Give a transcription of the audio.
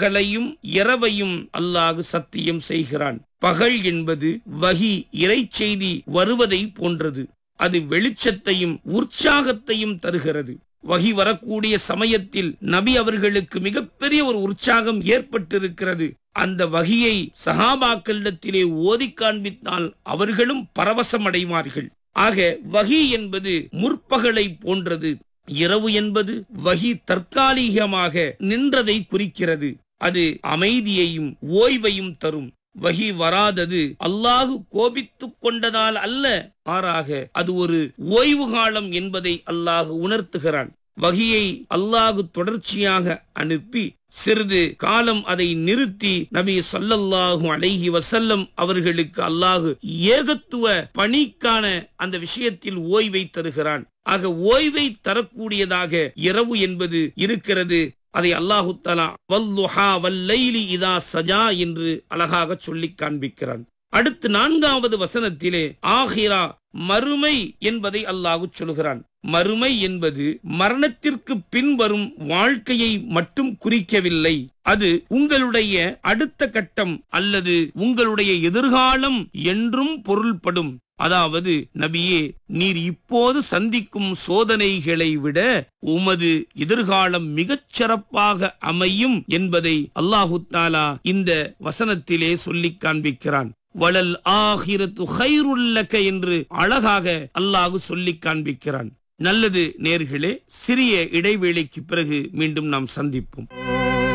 பகலையும் இரவையும் அல்லாஹ் சத்தியம் செய்கிறான் பகல் என்பது வகி இறைச்செய்தி வருவதை போன்றது அது வெளிச்சத்தையும் உற்சாகத்தையும் தருகிறது வகி வரக்கூடிய சமயத்தில் நபி அவர்களுக்கு மிகப்பெரிய ஒரு உற்சாகம் ஏற்பட்டிருக்கிறது அந்த வகியை சஹாபாக்களிடத்திலே ஓதி காண்பித்தால் அவர்களும் பரவசம் அடைவார்கள் ஆக வகி என்பது முற்பகலை போன்றது இரவு என்பது வகி தற்காலிகமாக நின்றதை குறிக்கிறது அது அமைதியையும் ஓய்வையும் தரும் வகி வராதது அல்லாஹு கோபித்துக் கொண்டதால் அல்ல மாறாக அது ஒரு ஓய்வு காலம் என்பதை அல்லாஹ் உணர்த்துகிறான் வகியை அல்லாஹு தொடர்ச்சியாக அனுப்பி சிறிது காலம் அதை நிறுத்தி நபி சொல்லல்லாஹு அலைஹி வசல்லம் அவர்களுக்கு அல்லாஹு ஏகத்துவ பணிக்கான அந்த விஷயத்தில் ஓய்வை தருகிறான் ஆக ஓய்வை தரக்கூடியதாக இரவு என்பது இருக்கிறது அதை அல்லாஹு தலா வல்லுஹா வல்லைலி இதா சஜா என்று அழகாக சொல்லி காண்பிக்கிறான் அடுத்து நான்காவது வசனத்திலே ஆஹிரா மறுமை என்பதை அல்லாஹு சொல்கிறான் மறுமை என்பது மரணத்திற்கு பின் வரும் வாழ்க்கையை மட்டும் குறிக்கவில்லை அது உங்களுடைய அடுத்த கட்டம் அல்லது உங்களுடைய எதிர்காலம் என்றும் பொருள்படும் அதாவது நபியே நீர் இப்போது சந்திக்கும் சோதனைகளை விட உமது எதிர்காலம் மிகச் சிறப்பாக அமையும் என்பதை அல்லாஹு தாலா இந்த வசனத்திலே சொல்லிக் காண்பிக்கிறான் வளல் ஆஹிரத்து ஹைருல்லக என்று அழகாக அல்லாஹு சொல்லிக் காண்பிக்கிறான் நல்லது நேர்களே சிறிய இடைவேளைக்கு பிறகு மீண்டும் நாம் சந்திப்போம்